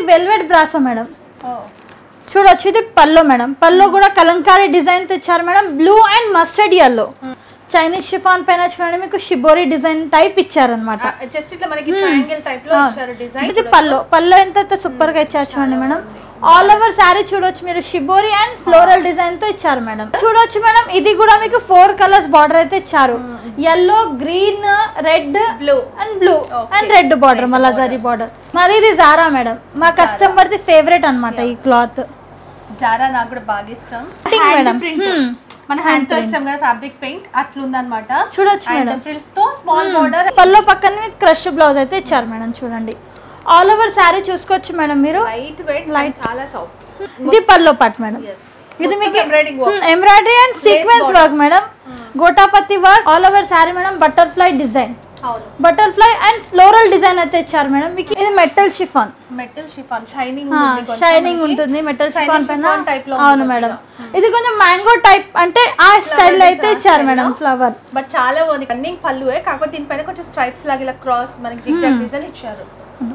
Velvet brasso madam ఓ చూడొచ్చు ఇది పల్లో madam పల్లో కూడా కలంకారీ డిజైన్ తెచ్చారు madam blue and mustard yellow Chinese chiffon పైన చూడండి మీకు షిబోరి డిజైన్ టైప్ ఇచ్చారనమాట జస్ట్ ఇట్లా మనకి ట్రయాంగిల్ టైప్ లో ఇచ్చారు డిజైన్ ఇది పల్లో పల్లో ఎంత సూపర్ గా ఇచ్చారు చూడండి మేడం ఆల్ ఓవర్ శారీ చూడొచ్చు మీరు షిబోరి అండ్ ఫ్లోరల్ డిజైన్ తో ఇచ్చారు మేడం చూడొచ్చు మేడం ఇది కూడా మీకు ఫోర్ కలర్స్ బార్డర్ అయితే ఇచ్చారు yellow green red blue and blue and red border మళ్ళా జరీ బార్డర్ మరి ఇది జారా మేడం మా కస్టమర్ ది ఫేవరెట్ అన్నమాట ఈ క్లాత్ జారా నాకు కూడా బాగా ఇష్టం Printing మేడం. Print Hmm. మన హ్యాండ్ తో ఇస్తాం కదా ఫ్యాబ్రిక్ పెయింట్ అట్లుందన్నమాట చూడొచ్చు మేడం ఫ్రిల్స్ తో స్మాల్ బోర్డర్ పల్లో పక్కన క్రష్ బ్లౌజ్ అయితే ఇచ్చారు మేడం చూడండి ఆల్ ఓవర్ శారీ చూసుకోవచ్చు మేడం మీరు లైట్ వెయిట్ లైట్ చాలా సాఫ్ట్ ఇది పల్లో పాట్ మేడం ఎస్ ఇది మీకు embroiding work embroidery and sequence work madam gotapatti work all over sari madam butterfly design అవును బటర్ఫ్లై అండ్ ఫ్లోరల్ డిజైన్ అయితే ఇచ్చారు మేడం మీకు ఇది metal chiffon metal chiffon shining shining ఉంటుంది metal Chinese chiffon chiffon type పైన లో అవును మేడం ఇది కొంచెం మ్యాంగో టైప్ అంటే ఆ స్టైల్ అయితే ఇచ్చారు మేడం ఫ్లవర్ బట్ చాలా బాగుంది రన్నింగ్ పళ్ళువే కాకపోతే దీనిపైన కొంచెం స్ట్రైప్స్ లాగా ఇలా క్రాస్ మనకి జిగ్జాగ్ డిజైన్ ఇచ్చారు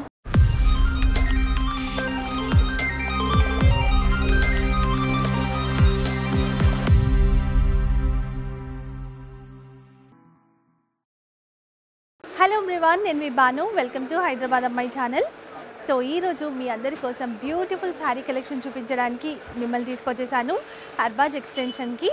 హలో ఎవ్రీవాన్ నేను మీ బాను వెల్కమ్ టు హైదరాబాద్ అమ్మాయి ఛానల్ సో ఈరోజు మీ అందరి కోసం బ్యూటిఫుల్ శారీ కలెక్షన్ చూపించడానికి మిమ్మల్ని తీసుకొచ్చేసాను హర్బాజ్ ఎక్స్టెన్షన్కి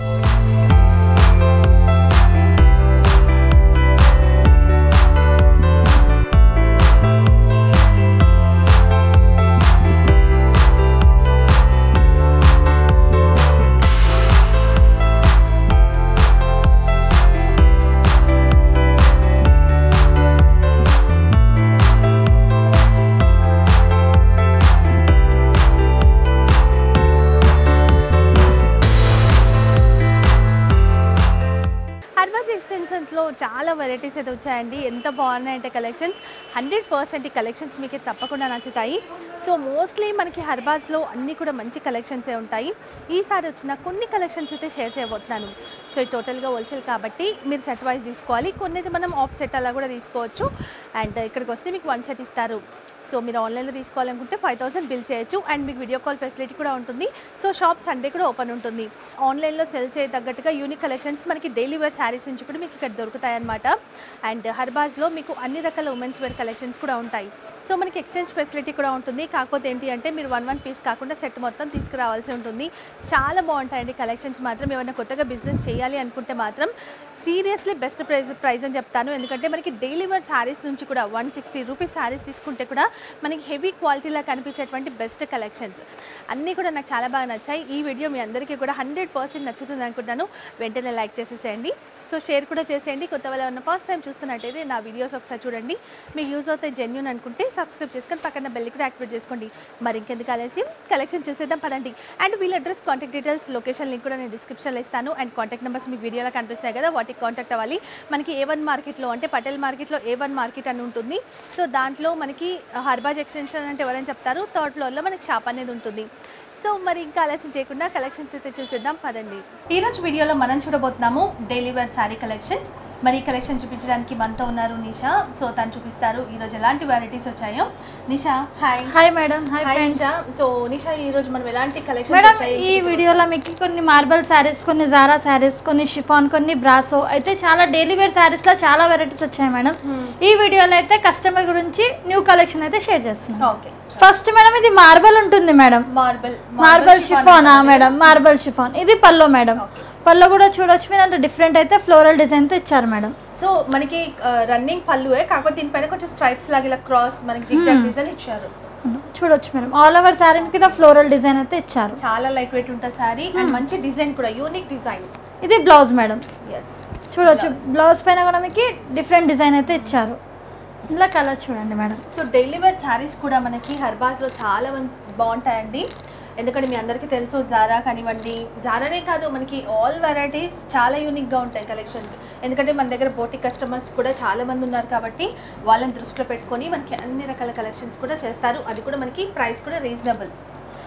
హర్బాజ్ ఎక్స్టెన్షన్స్లో చాలా వెరైటీస్ అయితే వచ్చాయండి ఎంత బాగున్నాయంటే కలెక్షన్స్ హండ్రెడ్ పర్సెంట్ ఈ కలెక్షన్స్ మీకు తప్పకుండా నచ్చుతాయి సో మోస్ట్లీ మనకి హర్బాజ్లో అన్నీ కూడా మంచి కలెక్షన్సే ఉంటాయి ఈసారి వచ్చిన కొన్ని కలెక్షన్స్ అయితే షేర్ చేయబోతున్నాను సో ఇది టోటల్గా హోల్సేల్ కాబట్టి మీరు సెట్ వైజ్ తీసుకోవాలి కొన్ని అయితే మనం ఆఫ్ సెట్ అలా కూడా తీసుకోవచ్చు అండ్ ఇక్కడికి వస్తే మీకు వన్ సెట్ ఇస్తారు సో మీరు ఆన్లైన్లో తీసుకోవాలనుకుంటే ఫైవ్ థౌసండ్ బిల్ చేయొచ్చు అండ్ మీకు వీడియో కాల్ ఫెసిలిటీ కూడా ఉంటుంది సో షాప్ సండే కూడా ఓపెన్ ఉంటుంది ఆన్లైన్లో సెల్ చేయదగ్గట్టుగా యూనిక్ కలెక్షన్స్ మనకి డైలీ వేర్ శారీస్ నుంచి కూడా మీకు ఇక్కడ దొరుకుతాయి అనమాట అండ్ హర్బాజ్లో మీకు అన్ని రకాల ఉమెన్స్ వేర్ కలెక్షన్స్ కూడా ఉంటాయి సో మనకి ఎక్స్చేంజ్ ఫెసిలిటీ కూడా ఉంటుంది కాకపోతే ఏంటి అంటే మీరు వన్ వన్ పీస్ కాకుండా సెట్ మొత్తం తీసుకురావాల్సి ఉంటుంది చాలా బాగుంటాయండి కలెక్షన్స్ మాత్రం ఏమైనా కొత్తగా బిజినెస్ చేయాలి అనుకుంటే మాత్రం సీరియస్లీ బెస్ట్ ప్రైస్ ప్రైస్ అని చెప్తాను ఎందుకంటే మనకి డైలీ వేర్ శారీస్ నుంచి కూడా వన్ సిక్స్టీ రూపీస్ శారీస్ తీసుకుంటే కూడా మనకి హెవీ క్వాలిటీలో కనిపించేటువంటి బెస్ట్ కలెక్షన్స్ అన్నీ కూడా నాకు చాలా బాగా నచ్చాయి ఈ వీడియో మీ అందరికీ కూడా హండ్రెడ్ పర్సెంట్ నచ్చుతుంది అనుకుంటాను వెంటనే లైక్ చేసేసేయండి సో షేర్ కూడా చేసేయండి కొత్త వాళ్ళ ఉన్న ఫస్ట్ టైం చూస్తున్నట్టయితే నా వీడియోస్ ఒకసారి చూడండి మీకు యూజ్ అవుతాయి జెన్యున్ అనుకుంటే సబ్స్క్రైబ్ చేసుకొని పక్కన బెల్ కూడా యాక్టివేట్ చేసుకోండి మరి ఇంకెందుకు ఆలస్యం కలెక్షన్ చూసేద్దాం పదండి అండ్ వీళ్ళ address contact details location link కూడా నేను డిస్క్రిప్షన్లో ఇస్తాను అండ్ కాంటాక్ట్ నెంబర్స్ మీకు వీడియోలో కనిపిస్తాయి కదా వాటికి కాంటాక్ట్ అవ్వాలి మనకి ఏ వన్ మార్కెట్లో అంటే పటేల్ మార్కెట్లో ఏ వన్ మార్కెట్ అని ఉంటుంది సో దాంట్లో మనకి హర్బాజ్ ఎక్స్టెన్షన్ అంటే ఎవరైనా చెప్తారు థర్డ్ ఫ్లోర్లో మనకి షాప్ అనేది ఉంటుంది సో మరి ఇంకా ఆలస్యం చేయకుండా కలెక్షన్స్ అయితే చూసేద్దాం పదండి ఈ రోజు వీడియోలో మనం చూడబోతున్నాము డైలీ వేర్ శారీ కలెక్షన్స్ మరి ఈ కలెక్షన్ చూపించడానికి మనతో ఉన్నారు నిషా సో తను చూపిస్తారు ఈ రోజు ఎలాంటి వెరైటీస్ వచ్చాయో Nisha hi hi madam hi hi friends Nisha so Nisha ఈ రోజు మనం ఎలాంటి కలెక్షన్ మేడం వచ్చాయి ఈ వీడియోలో మీకు కొన్ని మార్బల్ శారీస్ కొన్ని జారా శారీస్ కొన్ని షిఫాన్ కొన్ని బ్రాసో అయితే చాలా డైలీ వేర్ శారీస్ లో చాలా వెరైటీస్ వచ్చాయి మేడం ఈ వీడియోలో అయితే కస్టమర్ గురించి న్యూ కలెక్షన్ అయితే షేర్ చేస్తున్నాం ఓకే ఫస్ట్ మేడం ఇది మార్బల్ ఉంటుంది madam marble marble chiffon madam marble chiffon ఇది పల్లో మేడం పల్లో కూడా చూడొచ్చు మీరు అంత డిఫరెంట్ అయితే ఫ్లోరల్ డిజైన్ తో ఇచ్చారు మేడం సో మనకి రన్నింగ్ పళ్ళువే కాకపోతే దీనిపైన కొంచెం స్ట్రైప్స్ లాగా ఇలా క్రాస్ మనకి జిగ్జాగ్ డిజైన్ ఇచ్చారు చూడొచ్చు మేడం ఆల్ ఓవర్ శారీ కూడా ఫ్లోరల్ డిజైన్ అయితే ఇచ్చారు చాలా లైట్ వెయిట్ ఉంటుంది సారీ అండ్ మంచి డిజైన్ కూడా యూనిక్ డిజైన్ ఇది బ్లౌజ్ మేడం ఎస్ చూడొచ్చు బ్లౌజ్ పైన కూడా మీకు డిఫరెంట్ డిజైన్ అయితే ఇచ్చారు ఇలా కలర్ చూడండి madam so daily wear saris కూడా మనకి హర్బాస్లో చాలా మం- బాగుంటాయండి ఎందుకంటే మీ అందరికీ తెలుసు జారా కానివ్వండి జారానే కాదు మనకి ఆల్ వెరైటీస్ చాలా యూనిక్గా ఉంటాయి కలెక్షన్స్ ఎందుకంటే మన దగ్గర బోటి కస్టమర్స్ కూడా చాలా మంది ఉన్నారు కాబట్టి వాళ్ళని దృష్టిలో పెట్టుకొని మనకి అన్ని రకాల కలెక్షన్స్ కూడా చేస్తారు అది కూడా మనకి ప్రైస్ కూడా రీజనబుల్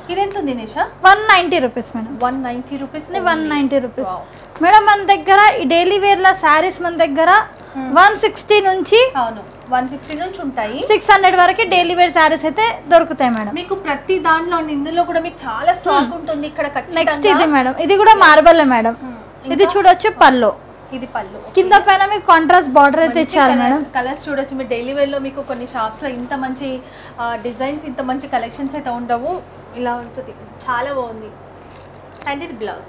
ఇది ఎంత ఉంది Nisha one ninety rupees madam one ninety rupees one ninety rupees madam మన దగ్గర ఈ డైలీ వేర్ల శారీస్ మన దగ్గర వన్ సిక్స్టీ నుంచి అవును వన్ సిక్స్టీ నుంచి ఉంటాయి సిక్స్ హండ్రెడ్ వరకు డైలీ వేర్ శారీస్ అయితే దొరుకుతాయి మేడం మీకు ప్రతి దాంట్లో ఇందులో కూడా మీకు చాలా స్టాక్ ఉంటుంది ఇక్కడ నెక్స్ట్ ఇది మేడం ఇది కూడా మార్బల్ మేడం ఇది చూడొచ్చు పల్లో ఇది పళ్ళు కింద పైన మీకు కాంట్రాస్ట్ బార్డర్ అయితే ఇచ్చారు మేడం కలర్స్ చూడొచ్చు మీరు డైలీ వేర్ లో మీకు కొన్ని షాప్స్ లో ఇంత మంచి డిజైన్స్ ఇంత మంచి కలెక్షన్స్ అయితే ఉండవు ఇలా ఉంటుంది చాలా బాగుంది అండ్ ఇది బ్లౌజ్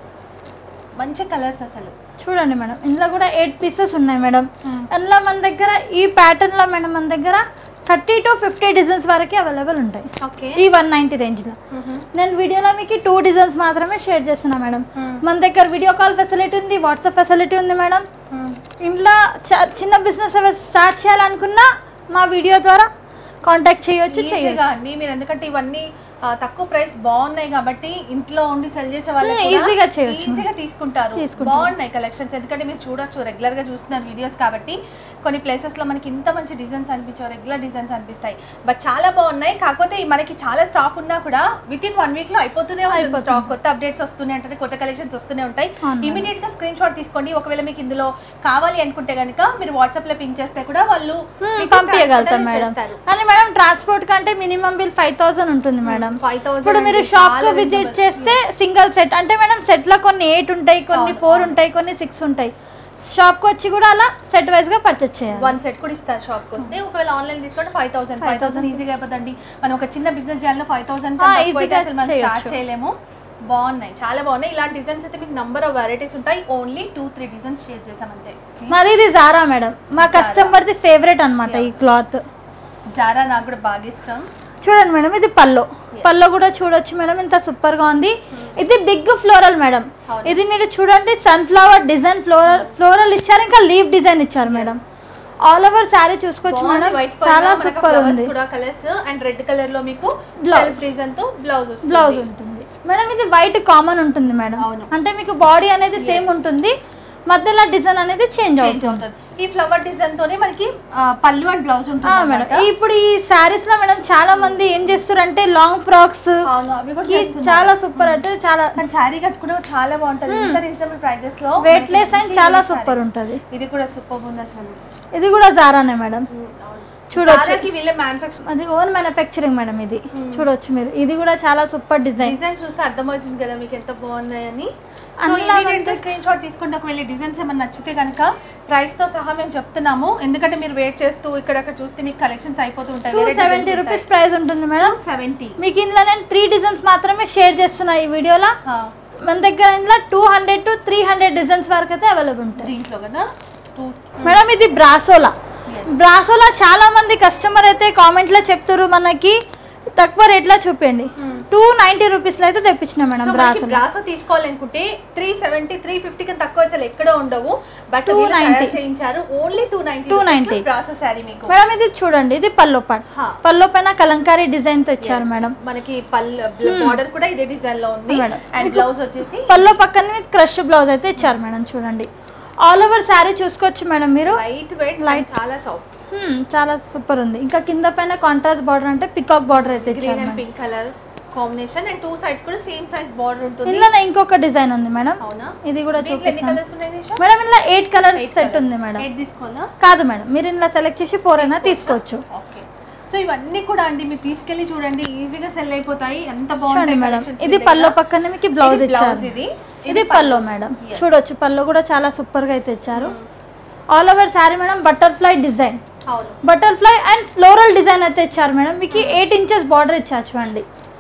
మంచి కలర్స్ అసలు చూడండి మేడం ఇందులో కూడా ఎయిట్ పీసెస్ ఉన్నాయి మేడం అందులో మన దగ్గర ఈ ప్యాటర్న్ లో మేడం మన దగ్గర థర్టీ టు ఫిఫ్టీ డిజైన్స్ వరకు అవైలబుల్ ఉంటాయి ఓకే ఈ వన్ నైంటీ రేంజ్లో నేను వీడియోలో మీకు టూ డిజైన్స్ మాత్రమే షేర్ చేస్తున్నా మేడం మన దగ్గర వీడియో కాల్ ఫెసిలిటీ ఉంది వాట్సాప్ ఫెసిలిటీ ఉంది మేడం ఇంట్లో చ- చిన్న బిజినెస్ స్టార్ట్ చేయాలనుకున్నా మా వీడియో ద్వారా కాంటాక్ట్ చేయొచ్చు చేయొచ్చు ఈజీగా అండి మీరు ఎందుకంటే ఇవన్నీ ఆ, తక్కువ ప్రైస్ బాగున్నాయి కాబట్టి ఇంట్లో ఉండి సెల్ చేసే వాళ్ళు Hmm, ఈజీగా చేయొచ్చు. ఈజీగా తీసుకుంటారు బాగున్నాయి కలెక్షన్స్ ఎందుకంటే మీరు చూడొచ్చు రెగ్యులర్ గా చూస్తున్నారు వీడియోస్ కాబట్టి కొన్ని ప్లేసెస్ లో మనకి ఇంత మంచి డిజైన్స్ అనిపించావు రెగ్యులర్ డిజైన్స్ అనిపిస్తాయి బట్ చాలా బాగున్నాయి కాకపోతే ఈ మనకి చాలా స్టాక్ ఉన్నా కూడా విత్ ఇన్ వన్ వీక్ లో అయిపోతూనే ఉంటుంది స్టాక్ కొత్త అప్డేట్స్ వస్తూనే ఉంటాయి కొత్త కలెక్షన్స్ వస్తూనే ఉంటాయి ఇమీడియట్ గా స్క్రీన్ షాట్ తీసుకోండి ఒకవేళ మీకు ఇందులో కావాలి అనుకుంటే కనుక మీరు వాట్సాప్ లో పింక్ చేస్తే కూడా వాళ్ళు మీకు పంపించగలుగుతాం transport అనేది మేడం చేస్తారు. కానీ మేడం ట్రాన్స్పోర్ట్ కంటే మినిమం బిల్ ఫైవ్ థౌసండ్ ఉంటుంది మేడం ఫైవ్ ఇప్పుడు మీరు షాప్ కు విజిట్ చేస్తే సింగిల్ సెట్ అంటే మేడం సెట్ లో కొన్ని ఎయిట్ ఉంటాయి కొన్ని ఫోర్ ఉంటాయి కొన్ని సిక్స్ ఉంటాయి షాప్ కి వచ్చి కూడా అలా సెట్ వైజ్ గా పర్చేస్ చేయాలి వన్ సెట్ కూడా ఇస్తారు షాప్ కి వస్తే ఒకవేళ ఆన్లైన్ తీసుకుంటే ఫైవ్ థౌసండ్ ఫైవ్ థౌసండ్ ఈజీగా అయిపోతుంది మనం ఒక చిన్న బిజినెస్ చేయాలన్నా ఫైవ్ థౌసండ్ ఆ, easy-గా అసలు మనం స్టార్ట్ చేయొచ్చు. చేయలేము బాగున్నాయి చాలా బాగున్నాయి ఇలాంటి డిజైన్స్ అయితే మీకు నంబర్ ఆఫ్ వెరైటీస్ ఉంటాయి only two three designs share చేసాం అంతే మరి ఇది జారా మేడం మా కస్టమర్ ది ఫేవరెట్ అన్నమాట ఈ క్లాత్ జారా నాకు కూడా బాగా ఇష్టం చూడండి మేడం ఇది పల్లో పల్లో కూడా చూడొచ్చు మేడం ఇంత సూపర్ గా ఉంది ఇది బిగ్ ఫ్లోరల్ మేడం అవును. ఇది మీరు చూడండి సన్ఫ్లవర్ డిజైన్ ఫ్లోరల్ ఫ్లోరల్ ఇచ్చారు ఇంకా లీఫ్ డిజైన్ ఇచ్చారు మేడం ఆల్ ఓవర్ శారీ చూసుకోవచ్చు మేడం వైట్ చాలా సూపర్ ఉంది కూడా కలర్స్ అండ్ రెడ్ కలర్ లో మీకు Blouse. సెల్ఫ్ డిజైన్ తో బ్లౌజ్ వస్తుంది బ్లౌజ్ ఉంటుంది మేడం ఇది వైట్ కామన్ ఉంటుంది మేడం అవును. అంటే మీకు బాడీ అనేది సేమ్ ఉంటుంది మధ్యలో డిజైన్ అనేది చేంజ్ చేంజ్ అవుతుంది అవుతుంది ఈ ఫ్లవర్ డిజైన్ తోనే మనకి ఆ, పళ్ళు అండ్ బ్లౌజ్ ఆ, ఉంటుంది మేడం ఇప్పుడు ఈ శారీస్ లో మేడం చాలా మంది ఏం చేస్తారంటే లాంగ్ ఫ్రాక్స్ అవును అవి కూడా చేస్తున్నారు. చాలా సూపర్ అంటే చాలా కానీ శారీ కట్టుకునే చాలా బాగుంటుంది ఇంత రీజనబుల్ ప్రైజెస్ లో వెయిట్ లెస్ అండ్ మనకి చాలా మంచి సూపర్ sarees. ఉంటుంది ఇది కూడా సూపర్ ఉంది అసలు ఇది కూడా జారానే మేడం చూడొచ్చు. చాలాకి వీళ్ళే మ్యానుఫాక్చర్ అది ఓన్ మ్యానుఫ్యాక్చరింగ్ మేడం ఇది చూడొచ్చు మీరు ఇది కూడా చాలా సూపర్ డిజైన్ డిజైన్ చూస్తే అర్థమవుతుంది కదా మీకు ఎంత బాగున్నాయని సో అందులో ఇమీడియట్ గా స్క్రీన్ షాట్ తీసుకుంటే ఒకవేళ డిజైన్స్ ఏమైనా నచ్చితే కనుక ప్రైస్ తో సహా మేము చెప్తున్నాము ఎందుకంటే మీరు వెయిట్ చేస్తూ ఇక్కడ అక్కడ చూస్తే మీకు కలెక్షన్స్ అయిపోతూ టూ ఉంటాయి సెవెంటీ రూపీస్ ప్రైస్ ఉంటుంది మేడం సెవెంటీ మీకు ఇందులో నేను త్రీ డిజైన్స్ మాత్రమే షేర్ చేస్తున్నా ఈ వీడియోలో మన దగ్గర ఇందులో two hundred to three hundred designs వరకు అయితే అవైలబుల్ ఉంటాయి దీంట్లో కదా టూ మేడం ఇది బ్రాసోలా బ్రాసోలా చాలా మంది కస్టమర్ అయితే కామెంట్ లో చెప్తారు మనకి తక్కువ రేట్ లో చూపించండి టూ నైన్టీ రూపీస్ లో అయితే తెప్పించిన మేడం బ్రాసోలా బ్రాసో తీసుకోవాలనుకుంటే త్రీ సెవెంటీ త్రీ ఫిఫ్టీ కన్నా తక్కువ అసలు ఎక్కడ ఉండవు బట్ 290. చేయించారు only two ninety 290. Brasso sari మీకు మేడం ఇది చూడండి ఇది పల్లో పాట్ హా. పల్లో పైన కలంకారీ డిజైన్ తో ఇచ్చారు మేడం మనకి పళ్ళు బార్డర్ కూడా ఇదే డిజైన్ లో ఉంది మేడం. అండ్ బ్లౌజ్ వచ్చేసి పల్లో పక్కన క్రష్ బ్లౌజ్ అయితే ఇచ్చారు మేడం చూడండి ఆల్ ఓవర్ శారీ చూసుకోవచ్చు మేడం మీరు లైట్ వెయిట్ లైట్ చాలా సాఫ్ట్ హ్మ్, చాలా సూపర్ ఉంది ఇంకా కింద పైన కాంట్రాస్ట్ బార్డర్ అంటే పికాక్ బార్డర్ అయితే గ్రీన్ ఇచ్చారు and madam. Pink colour combination and two sides కూడా సేమ్ సైజ్ బార్డర్ ఉంటుంది ఇందులోనే ఇంకొక డిజైన్ ఉంది మేడం అవునా ఇది కూడా దీంట్లో ఎన్ని చూపిస్తాను కలర్స్ ఉన్నాయి నిషా మేడం ఇందులో ఎయిట్ కలర్ సెట్ ఉంది మేడం ఎయిట్ తీసుకోవాలా కాదు మేడం మీరు ఇందులో సెలెక్ట్ చేసి ఫోర్ అయినా తీసుకోవచ్చు ఓకే సో ఇవన్నీ కూడా అండి మీరు తీసుకెళ్లి చూడండి ఈజీగా సెల్ అయిపోతాయి ఎంత చూడండి బాగుంటాయి మేడం collections ఇది మీ పల్లో దగ్గర. పక్కన మీకు బ్లౌజ్ ఇది ఇచ్చారు బ్లౌజ్ ఇది ఇది పల్లో మేడం చూడొచ్చు పల్లో కూడా చాలా సూపర్ గా అయితే ఇచ్చారు all over sari madam butterfly design అవును బటర్ఫ్లై అండ్ ఫ్లోరల్ డిజైన్ అయితే ఇచ్చారు మేడం మీకు ఎయిట్ ఇంచెస్ బార్డర్ ఇచ్చారు చూడండి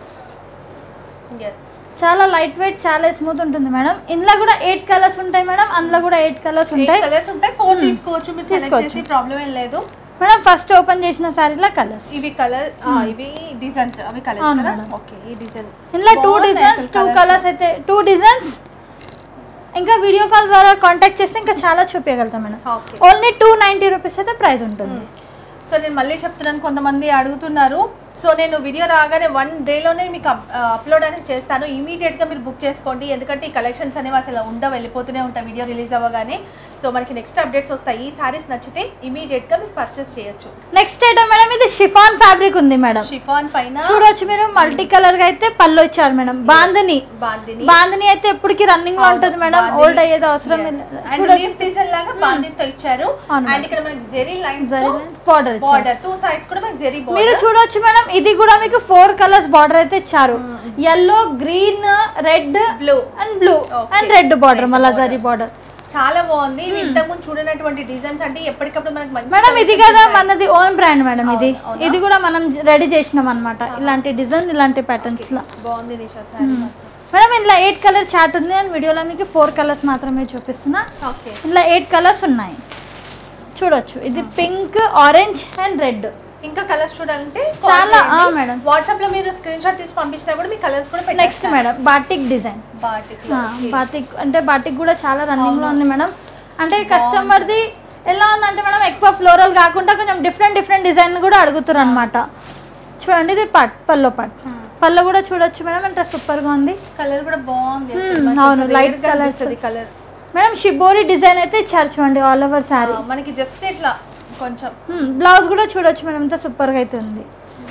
Yes. చాలా లైట్ వెయిట్ చాలా స్మూత్ ఉంటుంది మేడం ఇందులో కూడా ఎయిట్ కలర్స్ ఉంటాయి మేడం అందులో కూడా ఎయిట్ కలర్స్ ఎయిట్ ఉంటాయి కలర్స్ ఉంటాయి ఫోర్ తీసుకోవచ్చు మీరు సెలెక్ట్ తీసుకోవచ్చు. చేసి ప్రాబ్లం ఏం లేదు మేడం ఫస్ట్ ఓపెన్ చేసిన శారీలో కలర్స్ ఇవి కలర్ ఇవి డిజైన్స్ అవి కలర్స్ అవును కదా మేడం. ఓకే ఈ డిజైన్ ఇందులో టూ బాగున్నాయి డిజైన్స్ అసలు టూ colours. కలర్స్ అయితే టూ డిజైన్స్ ఇంకా వీడియో కాల్ ద్వారా కాంటాక్ట్ చేస్తే ఇంకా చాలా చూపించగలుగుతాం madam okay only two ninety rupees అయితే ప్రైస్ ఉంటుంది సో నేను మళ్ళీ చెప్తున్నాను కొంతమంది అడుగుతున్నారు సో నేను వీడియో రాగానే వన్ డేలోనే మీకు అప్లోడ్ అనేది చేస్తాను ఇమీడియట్గా మీరు బుక్ చేసుకోండి ఎందుకంటే ఈ కలెక్షన్స్ అనేవి అసలు ఉండవు వెళ్ళిపోతూనే ఉంటాయి వీడియో రిలీజ్ అవ్వగానే సో మనకి నెక్స్ట్ అప్డేట్స్ వస్తాయి ఈ సారీస్ నచ్చితే ఇమీడియట్ గా మీరు పర్చేస్ చేయొచ్చు నెక్స్ట్ ఐటమ్ మేడం ఇది షిఫాన్ ఫ్యాబ్రిక్ ఉంది మేడం షిఫాన్ పైన చూడొచ్చు మీరు మల్టీ కలర్ గా అయితే పళ్ళు ఇచ్చారు మేడం బాందని బాందిని బాందని అయితే ఎప్పటికి రన్నింగ్ లో ఉంటుంది మేడం బాందిని. ఓల్డ్ అయ్యేది అవసరం లేదు. అండ్ చూడొచ్చు లీఫ్ డిజైన్ లాగా బాందినితో ఇచ్చారు అవును. అండ్ ఇక్కడ మనకి జెరీ లైన్స్ తో బార్డర్ ఇచ్చారు బార్డర్ టూ సైడ్స్ కూడా మనకి జెరీ మీరు బార్డర్ చూడొచ్చు మేడం ఇది కూడా మీకు ఫోర్ కలర్స్ బార్డర్ అయితే ఇచ్చారు yellow green red blue and blue Okay. And red border మళ్ళా జరీ బార్డర్ చాలా బాగుంది ఇవి ఇంతకు ముందు చూడనటువంటి డిజైన్స్ అంటే ఎప్పటికప్పుడు మనకి మంచి మేడం ఇది collections కదా ఉంటాయి. మనది ఓన్ బ్రాండ్ మేడం ఇది అవును, అవునా? ఇది కూడా మనం రెడీ చేసినాం అన్నమాట ఇలాంటి డిజైన్ ఇలాంటి ప్యాటర్న్స్ లా బాగుంది నిషా సారీ మేడం ఇందులో ఎయిట్ కలర్ చార్ట్ ఉంది అండ్ వీడియోలో మీకు ఫోర్ కలర్స్ మాత్రమే చూపిస్తున్నా ఓకే ఇందులో ఎయిట్ కలర్స్ ఉన్నాయి చూడొచ్చు ఇది పింక్ ఆరెంజ్ అండ్ రెడ్ ఇంకా కలర్స్ చూడాలంటే చాలా, ఆ, మేడం. వాట్సాప్ లో మీరు స్క్రీన్ షాట్ తీసి పంపించినా కూడా మీ కలర్స్ కూడా next madam batik design batik batik అంటే బాటిక్ కూడా చాలా రన్నింగ్ లో ఉంది మేడం అంటే కస్టమర్ది ఎలా ఉందంటే మేడం ఎక్కువ ఫ్లోరల్ కాకుండా కొంచెం డిఫరెంట్ డిఫరెంట్ డిజైన్ కూడా అడుగుతారు అనమాట చూడండి ఇది పట్ పల్లో పట్ పళ్ళు కూడా చూడొచ్చు మేడం అంటే సూపర్ గా ఉంది కలర్ కూడా బాగుంది Hmm, అవును, light colours. Colour madam shibori design అయితే ఇచ్చారు చూడండి ఆల్ ఓవర్ శారీ మనకి జస్ట్ ఇట్లా కొంచెం బ్లౌజ్ కూడా చూడొచ్చు మేడం ఎంత సూపర్ గా అయితే ఉంది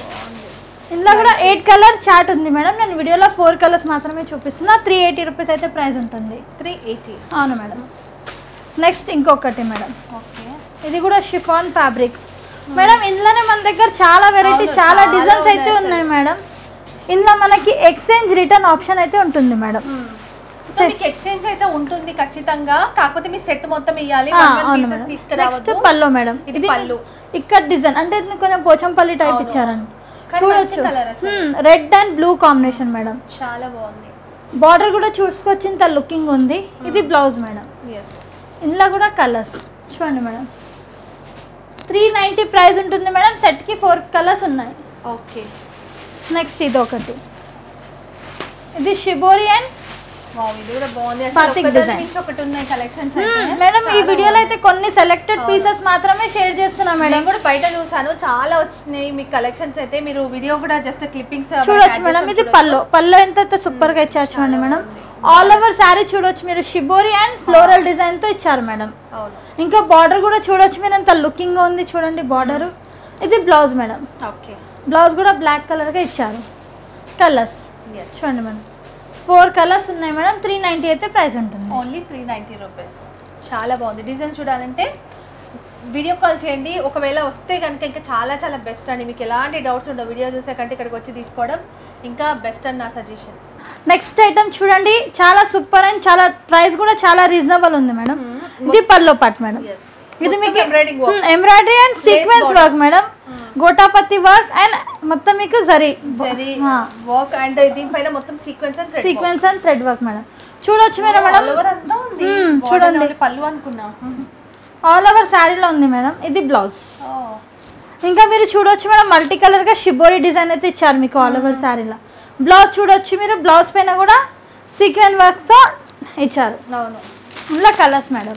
ఇందులో కూడా ఎయిట్ కలర్ చార్ట్ ఉంది మేడం నేను వీడియోలో ఫోర్ కలర్స్ మాత్రమే చూపిస్తున్నా త్రీ ఎయిటీ రూపీస్ అయితే ప్రైస్ ఉంటుంది త్రీ ఎయిటీ అవును మేడం నెక్స్ట్ ఇంకొకటి మేడం ఓకే ఇది కూడా షిఫాన్ ఫ్యాబ్రిక్ మేడం ఇందులోనే మన దగ్గర చాలా వెరైటీ అవును, చాలా చాలా డిజైన్స్ అయితే ఉన్నాయి ఉన్నాయి మేడం ఇందులో మనకి ఎక్స్చేంజ్ రిటర్న్ ఆప్షన్ అయితే ఉంటుంది మేడం సో మీకు ఎక్స్చేంజ్ అయితే ఉంటుంది ఖచ్చితంగా కాకపోతే మీ సెట్ మొత్తం ఇవ్వాలి ఆ, one one అవును pieces మేడం నెక్స్ట్ తీసుకురావద్దు పల్లో మేడం ఇది పళ్ళు. ఇక్కడ డిజైన్ అంటే ఇది కొంచెం పోచంపల్లి టైప్ అవును. ఇచ్చారండి కానీ మంచి చూడొచ్చు colour అసలు. Red and blue combination madam చాలా బాగుంది బార్డర్ కూడా చూసుకొచ్చి ఇంత లుకింగ్ ఉంది ఇది బ్లౌజ్ మేడం ఎస్ ఇందులో కూడా కలర్స్ చూడండి మేడం త్రీ నైంటీ ప్రైస్ ఉంటుంది మేడం సెట్కి ఫోర్ కలర్స్ ఉన్నాయి ఓకే నెక్స్ట్ ఇది ఒకటి ఇది షిబోరి అండ్ వావ్ ఇది కూడా బాగుంది అసలు Batik ఒక్కదాని design. మించి ఒకటి ఉన్నాయి కలెక్షన్స్ మేడం ఈ వీడియోలో అయితే కొన్ని సెలెక్టెడ్ పీసెస్ మాత్రమే షేర్ చేస్తున్నా మేడం నేను కూడా బయట చూసాను చాలా వచ్చినాయి మీ కలెక్షన్స్ అయితే మీరు వీడియో కూడా జస్ట్ క్లిప్పింగ్స్ చూడొచ్చు మేడం ఇది పల్లో పల్లో ఎంత సూపర్ గా ఇచ్చారు చూడండి మేడం ఆల్ ఓవర్ శారీ చూడొచ్చు మీరు షిబోరి అండ్ ఫ్లోరల్ డిజైన్ తో ఇచ్చారు మేడం అవును ఇంకా బార్డర్ కూడా చూడొచ్చు మీరు ఎంత లుకింగ్ గా ఉంది చూడండి బార్డర్ ఇది బ్లౌజ్ మేడం ఓకే బ్లౌజ్ కూడా బ్లాక్ కలర్ గా ఇచ్చారు కలర్స్ ఎస్ చూడండి మేడం ఫోర్ కలర్స్ ఉన్నాయి మేడం త్రీ నైంటీ అయితే ప్రైస్ ఉంటుంది ఓన్లీ త్రీ నైంటీ రూపీస్ చాలా బాగుంది డిజైన్ చూడాలంటే వీడియో కాల్ చేయండి ఒకవేళ వస్తే కనుక ఇంకా చాలా చాలా బెస్ట్ అండి మీకు ఎలాంటి డౌట్స్ ఉండవు వీడియో చూసే కంటే ఇక్కడికి వచ్చి తీసుకోవడం ఇంకా బెస్ట్ అని నా సజెషన్ నెక్స్ట్ ఐటమ్ చూడండి చాలా సూపర్ అండ్ చాలా ప్రైస్ కూడా చాలా రీజనబుల్ ఉంది మేడం ఇది పల్లో పాట్ మేడం ఎస్ ఇది మీకు embroiding embroidery and sequence work madam gotapatti work and మొత్తం మీకు జరీ జరీ వర్క్ అండ్ దీనిపైన మొత్తం sequence and sequence and thread work madam చూడొచ్చు మీరు మేడం ఆల్ ఓవర్ అంతా ఉంది Hmm, Border చూడండి. only పళ్ళు అనుకున్నా ఆల్ ఓవర్ శారీలో ఉంది మేడం ఇది బ్లౌజ్ Oh, ఇంకా మీరు చూడొచ్చు మేడం మల్టీ కలర్ గా షిబోరి డిజైన్ అయితే ఇచ్చారు మీకు ఆల్ ఓవర్ శారీలో బ్లౌజ్ చూడొచ్చు మీరు బ్లౌజ్ పైన కూడా సీక్వెన్ వర్క్ తో ఇచ్చారు అవును ఇందులో కలర్స్ మేడం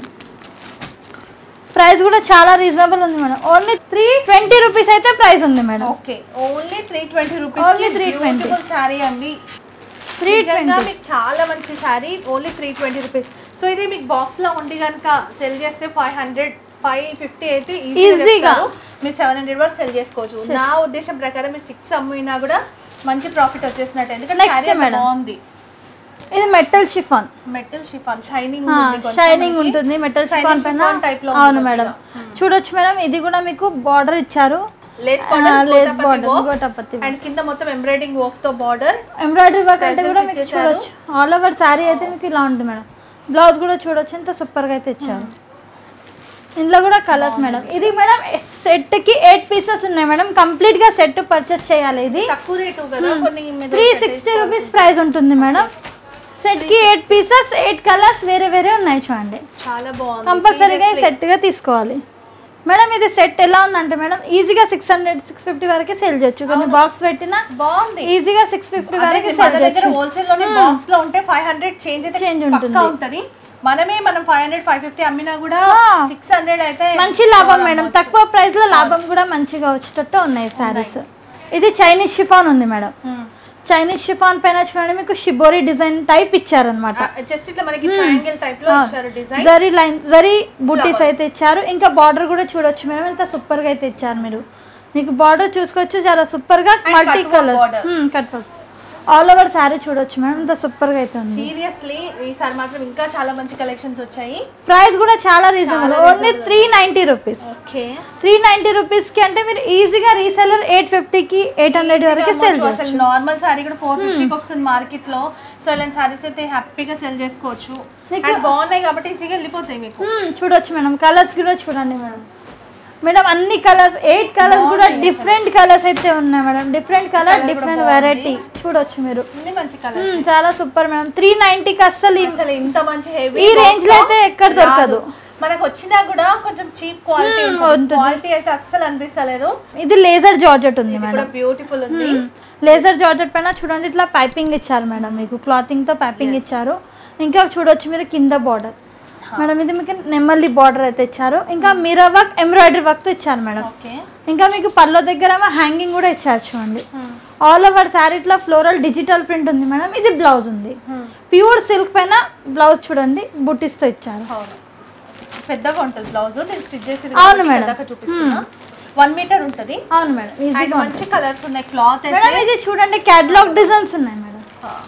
ప్రైస్ కూడా చాలా రీజనబుల్ ఉంది madam only three twenty rupees అయితే ప్రైస్ ఉంది madam okay only three twenty rupees Only 320. Sari అండి త్రీ నిజంగా మీకు చాలా మంచి sari only three twenty rupees so ఇది మీకు బాక్స్ లో ఉండి కనుక సెల్ చేస్తే ఫైవ్ హండ్రెడ్ ఫైవ్ ఫిఫ్టీ అయితే Easy గా. ఈజీగా మీరు సెవెన్ హండ్రెడ్ వరకు సెల్ చేసుకోవచ్చు నా ఉద్దేశం ప్రకారం మీరు సిక్స్ అమ్మినా కూడా మంచి ప్రాఫిట్ వచ్చేసినట్టు ఎందుకంటే Next, శారీ అంత madam. బాగుంది ఇది metal chiffon metal chiffon shining shining ఉంటుంది మెటల్ షిఫాన్ పైన టైప్ లో అవును మేడం చూడొచ్చు మేడం ఇది కూడా మీకు బార్డర్ ఇచ్చారు లేస్ లేస్ బార్డర్ గోటాపత్తి అండ్ కింద మొత్తం ఎంబ్రాయిడింగ్ వర్క్ తో బార్డర్ ఎంబ్రాయిడరీ వర్క్ అంటే కూడా మీకు ఇచ్చేసారు. చూడొచ్చు ఆల్ ఓవర్ శారీ అయితే మీకు ఇలా ఉంటుంది మేడం బ్లౌజ్ కూడా చూడొచ్చు ఎంత సూపర్ గా అయితే ఇచ్చారు ఇందులో కూడా కలర్స్ మేడం ఇది మేడం సెట్ కి ఎయిట్ పీసెస్ ఉన్నాయి మేడం కంప్లీట్ గా సెట్ పర్చేస్ చేయాలి ఇది తక్కువ రేటు కదా కొన్ని మీద త్రీ సిక్స్టీ రూపీస్ ప్రైస్ ఉంటుంది మేడం సెట్ కి ఎయిట్ పీసెస్ ఎయిట్ కలర్స్ వేరే వేరే ఉన్నాయి చూడండి చాలా బాగుంది కంపల్సరీగా సెట్ గా తీసుకోవాలి మేడం ఇది సెట్ ఎలా ఉందంటే మేడం ఈజీగా సిక్స్ హండ్రెడ్ సిక్స్ ఫిఫ్టీ వరకే సేల్ చేయొచ్చు కొన్ని బాక్స్ పెట్టినా బాగుంది ఈజీగా సిక్స్ ఫిఫ్టీ అదే వరకే మన సేల్ దగ్గర చేయొచ్చు హోల్సేల్ లోనే బాక్స్ లో ఉంటే ఫైవ్ హండ్రెడ్ చేంజ్ అయితే Change పక్కా ఉంటది మనమే మనం ఫైవ్ హండ్రెడ్ ఫైవ్ ఫిఫ్టీ అమ్మినా కూడా సిక్స్ హండ్రెడ్ అయితే మంచి లాభం మేడం తక్కువ ప్రైస్ లో లాభం కూడా మంచిగా వచ్చేటట్టు ఉన్నాయి సారీస్ ఇది చైనీస్ షిఫాన్ ఉంది మేడం చైనీస్ షిఫాన్ పైన చూడండి మీకు షిబోరి డిజైన్ టైప్ ఇచ్చారనమాట జస్ట్ ఇట్లా మనకి ట్రయాంగిల్ టైప్ లో ఇచ్చారు డిజైన్ జరీ లైన్ జరీ బుట్టీస్ అయితే ఇచ్చారు ఇంకా బార్డర్ కూడా చూడొచ్చు మేడం ఎంత సూపర్ గా అయితే ఇచ్చారు మీరు మీకు బార్డర్ చూసుకోవచ్చు చాలా సూపర్ గా multi cut work colour border. Cut all over sari చూడొచ్చు మేడం ఎంత సూపర్ గా అయితే ఉంది సీరియస్లీ ఈసారి మాత్రం ఇంకా చాలా మంచి కలెక్షన్స్ వచ్చాయి ప్రైస్ కూడా చాలా reasonable only three ninety rupees okay three ninety rupees కి అంటే మీరు ఈజీగా రీసెలర్ ఎయిట్ ఫిఫ్టీకి ఎయిట్ హండ్రెడ్ వరకు సెల్ అసలు చేయొచ్చు నార్మల్ సారీ కూడా ఫోర్ ఫిఫ్టీకి వస్తుంది మార్కెట్ లో సో ఇలాంటి సారీస్ అయితే హ్యాపీగా సెల్ చేసుకోవచ్చు అండ్ బాగున్నాయి కాబట్టి ఈజీగా వెళ్ళిపోతాయి మీకు మ్మ్, చూడొచ్చు మేడం కలర్స్ కూడా చూడండి మేడం మేడం అన్ని కలర్స్ ఎయిట్ కలర్స్ కూడా డిఫరెంట్ కలర్స్ అయితే ఉన్నాయి madam different colour different variety చూడొచ్చు మీరు అన్ని మంచి కలర్ మ్మ్, చాలా సూపర్ మేడం త్రీ నైన్టీకి అస్సలు ఈ- అసలు ఇంత మంచి హెవీ ఈ range లో అయితే ఎక్కడ దొరకదు. మనకు వచ్చినా కూడా కొంచెం చీప్ క్వాలిటీ క్వాలిటీ అయితే అస్సలు అనిపిస్తలేదు ఇది లేజర్ జార్జెట్ ఉంది ఇది మేడం కూడా బ్యూటిఫుల్ ఉంది లేజర్ జార్జెట్ పైన చూడండి ఇట్లా పైపింగ్ ఇచ్చారు మేడం మీకు క్లాతింగ్ తో పైపింగ్ ఇచ్చారు ఇంకా చూడొచ్చు మీరు కింద బార్డర్ మేడం ఇది మీకు నెమ్మల్లి బార్డర్ అయితే ఇచ్చారు ఇంకా మిరర్ వర్క్ ఎంబ్రాయిడరీ వర్క్ తో ఇచ్చారు మేడం ఓకే ఇంకా మీకు పల్లో దగ్గర హ్యాంగింగ్ కూడా ఇచ్చారు చూడండి ఆల్ ఓవర్ శారీ ఇట్లా ఫ్లోరల్ డిజిటల్ ప్రింట్ ఉంది మేడం ఇది బ్లౌజ్ ఉంది ప్యూర్ సిల్క్ పైన బ్లౌజ్ చూడండి బుట్టీస్ తో ఇచ్చారు అవును పెద్దగా ఉంటుంది బ్లౌజ్ నేను స్టిచ్ చేసి అవును మేడం. చూపిస్తున్నా వన్ మీటర్ ఉంటుంది అవును మేడం అండ్ ఈజీగా మంచి కలర్స్ ఉన్నాయి క్లాత్ అయితే మేడం ఇది చూడండి క్యాటలాగ్ డిజైన్స్ ఉన్నాయి మేడం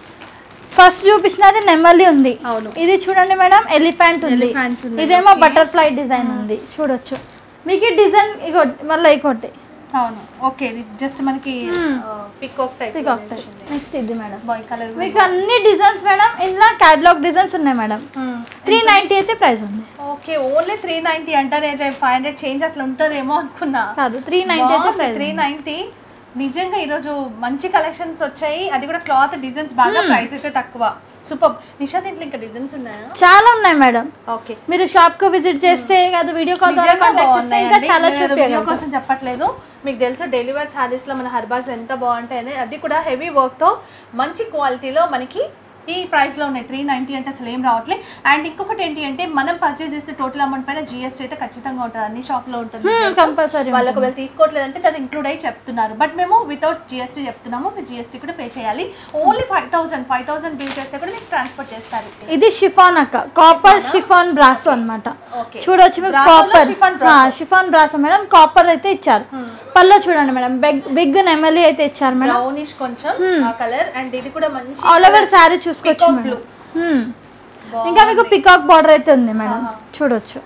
ఫస్ట్ చూపించినది నెమ్మలి ఉంది అవును. ఇది చూడండి మేడం ఎలిఫెంట్ ఉంది Elephants ఉన్నాయి, ఇదేమో బటర్ఫ్లై డిజైన్ ఉంది చూడొచ్చు మీకు ఈ డిజైన్ ఇగో మళ్ళీ ఇంకోటి అవును ఓకే ఇది జస్ట్ మనకి పికాక్ టైప్ నెక్స్ట్ ఇది మేడం బాయ్ కలర్ మీకు అన్ని డిజైన్స్ మేడం ఇందులో క్యాటలాగ్ డిజైన్స్ ఉన్నాయి మేడం త్రీ నైన్టీ అయితే ప్రైస్ ఉంది ఓకే ఓన్లీ త్రీ నైన్టీ అంటారు అయితే ఫైవ్ హండ్రెడ్ చేంజ్ అట్లా ఉంటుందేమో అనుకున్నా కాదు త్రీ నైన్టీ అయితే ప్రైస్ త్రీ నైన్టీ నిజంగా ఈరోజు మంచి కలెక్షన్స్ వచ్చాయి అది కూడా క్లాత్ డిజైన్స్ బాగా ప్రైస్ అయితే తక్కువ సూపర్ నిషా దీంట్లో ఇంకా డిజైన్స్ ఉన్నాయా చాలా ఉన్నాయి మేడం ఓకే మీరు షాప్ కు విజిట్ చేస్తే కాదు వీడియో కాల్ ద్వారా నిజంగా కాంటాక్ట్ చేస్తే ఇంకా బాగున్నాయండి. చాలా నేను ఏదో వీడియో చూపించగలుగుతాం కోసం చెప్పట్లేదు మీకు తెలుసా డెలివరీ సారీస్ లో మన హర్బాస్ ఎంత బాగుంటాయని అది కూడా హెవీ వర్క్ తో మంచి క్వాలిటీలో మనకి ఈ ప్రైస్ లో ఉన్నాయి త్రీ నైన్టీ అంటే అసలు ఏం రావట్లేదు అండ్ ఇంకొకటి ఏంటి అంటే మనం పర్చేస్ చేస్తే టోటల్ అమౌంట్ పైన జిఎస్టీ అయితే ఖచ్చితంగా ఉంటుంది అన్ని షాప్ లో ఉంటుంది కంపల్సరీ వాళ్ళు ఒకవేళ తీసుకోవట్లేదంటే దాన్ని ఇంక్లూడ్ అయ్యి చెప్తున్నారు బట్ మేము వితౌట్ జిఎస్టీ చెప్తున్నాము మీరు జిఎస్టీ కూడా పే చేయాలి only five thousand five thousand bill చేస్తే కూడా మీకు ట్రాన్స్ఫర్ చేస్తారు ఇది షిఫాన్ అక్క కాపర్ షిఫాన్ బ్రాసో అన్నమాట ఓకే చూడొచ్చు మీకు Brasso లో copper chiffon brasso. Chiffon brasso madam copper అయితే ఇచ్చారు పల్లో చూడండి మేడం బిగ్ బిగ్ నెమలి అయితే ఇచ్చారు మేడం బ్రౌనిష్ కొంచెం ఆ కలర్ అండ్ ఇది కూడా మంచి ఆల్ ఓవర్ శారీ చూసుకోవచ్చు Peacock మేడం blue. Hmm. ఇంకా మీకు పికాక్ బార్డర్ అయితే ఉంది మేడం చూడొచ్చు